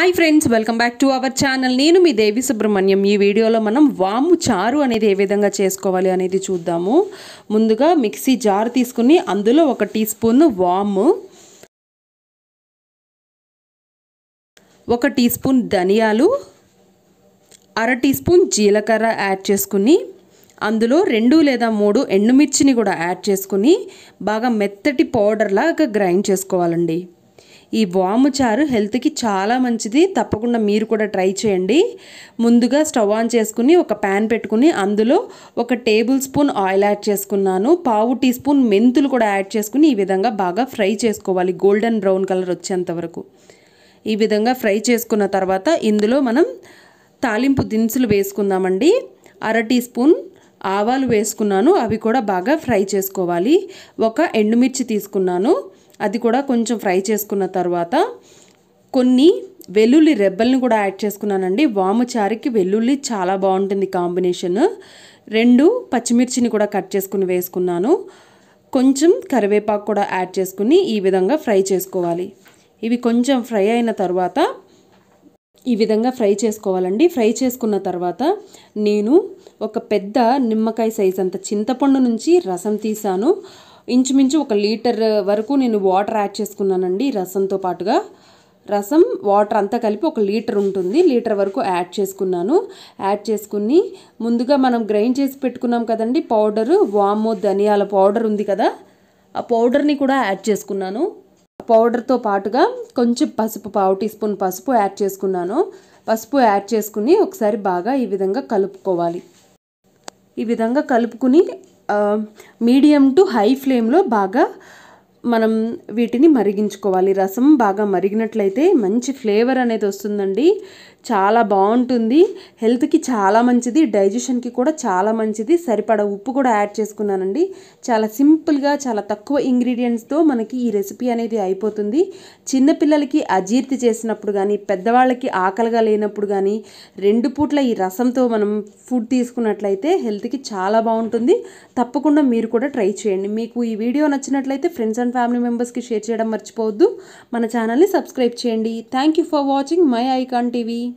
hi friends welcome back to our channel నేను మీ దేవి సుబ్రహ్మణ్యం ఈ వీడియోలో మనం వాము చారు అనేది ఏ విధంగా చేసుకోవాలి అనేది చూద్దాము ముందుగా మిక్సీ జార్ తీసుకుని అందులో ఒక టీ స్పూన్ వాము ఒక టీ స్పూన్ ధనియాలు అర టీ స్పూన్ జీలకర్ర యాడ్ చేసుకుని అందులో రెండు లేదా మూడు ఎండుమిర్చిని కూడా యాడ్ చేసుకుని బాగా మెత్తటి పౌడర్ లాగా గ్రైండ్ చేసుకోవాలండి ఈ వాము చారు హెల్త్కి చాలా మంచిది తప్పకుండా మీరు కూడా ట్రై చేయండి ముందుగా స్టవ్ ఆన్ చేసుకుని ఒక ప్యాన్ పెట్టుకుని అందులో ఒక టేబుల్ స్పూన్ ఆయిల్ యాడ్ చేసుకున్నాను పావు టీ స్పూన్ మెంతులు కూడా యాడ్ చేసుకుని ఈ విధంగా బాగా ఫ్రై చేసుకోవాలి గోల్డెన్ బ్రౌన్ కలర్ వచ్చేంత వరకు ఈ విధంగా ఫ్రై చేసుకున్న తర్వాత ఇందులో మనం తాలింపు దినుసులు వేసుకుందామండి అర టీ స్పూన్ ఆవాలు వేసుకున్నాను అవి కూడా బాగా ఫ్రై చేసుకోవాలి ఒక ఎండుమిర్చి తీసుకున్నాను అది కూడా కొంచెం ఫ్రై చేసుకున్న తర్వాత కొన్ని వెల్లుల్లి రెబ్బల్ని కూడా యాడ్ చేసుకున్నానండి వాము చారుకి వెల్లుల్లి చాలా బాగుంటుంది కాంబినేషన్ రెండు పచ్చిమిర్చిని కూడా కట్ చేసుకుని వేసుకున్నాను కొంచెం కరివేపాకు కూడా యాడ్ చేసుకుని ఈ విధంగా ఫ్రై చేసుకోవాలి ఇవి కొంచెం ఫ్రై అయిన తర్వాత ఈ విధంగా ఫ్రై చేసుకోవాలండి ఫ్రై చేసుకున్న తర్వాత నేను ఒక పెద్ద నిమ్మకాయ సైజ్ అంత చింతపండు నుంచి రసం తీసాను ఇంచుమించు ఒక లీటర్ వరకు నేను వాటర్ యాడ్ చేసుకున్నానండి రసంతో పాటుగా రసం వాటర్ అంతా కలిపి ఒక లీటర్ ఉంటుంది లీటర్ వరకు యాడ్ చేసుకున్నాను యాడ్ చేసుకుని ముందుగా మనం గ్రైండ్ చేసి పెట్టుకున్నాం కదండి పౌడరు వాము ధనియాల పౌడర్ ఉంది కదా ఆ పౌడర్ని కూడా యాడ్ చేసుకున్నాను పౌడర్తో పాటుగా కొంచెం పసుపు పావు టీ స్పూన్ పసుపు యాడ్ చేసుకున్నాను పసుపు యాడ్ చేసుకుని ఒకసారి బాగా ఈ విధంగా కలుపుకోవాలి ఈ విధంగా కలుపుకుని మీడియం టు హై ఫ్లేమ్లో బాగా మనం వీటిని మరిగించుకోవాలి రసం బాగా మరిగినట్లయితే మంచి ఫ్లేవర్ అనేది వస్తుందండి చాలా బాగుంటుంది హెల్త్కి చాలా మంచిది డైజెషన్కి కూడా చాలా మంచిది సరిపడ ఉప్పు కూడా యాడ్ చేసుకున్నానండి చాలా సింపుల్గా చాలా తక్కువ ఇంగ్రీడియంట్స్తో మనకి ఈ రెసిపీ అనేది అయిపోతుంది చిన్నపిల్లలకి అజీర్తి చేసినప్పుడు కానీ పెద్దవాళ్ళకి ఆకలిగా లేనప్పుడు కానీ రెండు పూట్ల ఈ రసంతో మనం ఫుడ్ తీసుకున్నట్లయితే హెల్త్కి చాలా బాగుంటుంది తప్పకుండా మీరు కూడా ట్రై చేయండి మీకు ఈ వీడియో నచ్చినట్లయితే ఫ్రెండ్స్ అండ్ ఫ్యామిలీ మెంబర్స్కి షేర్ చేయడం మర్చిపోవద్దు మన ఛానల్ని సబ్స్క్రైబ్ చేయండి thank you for watching my Icon TV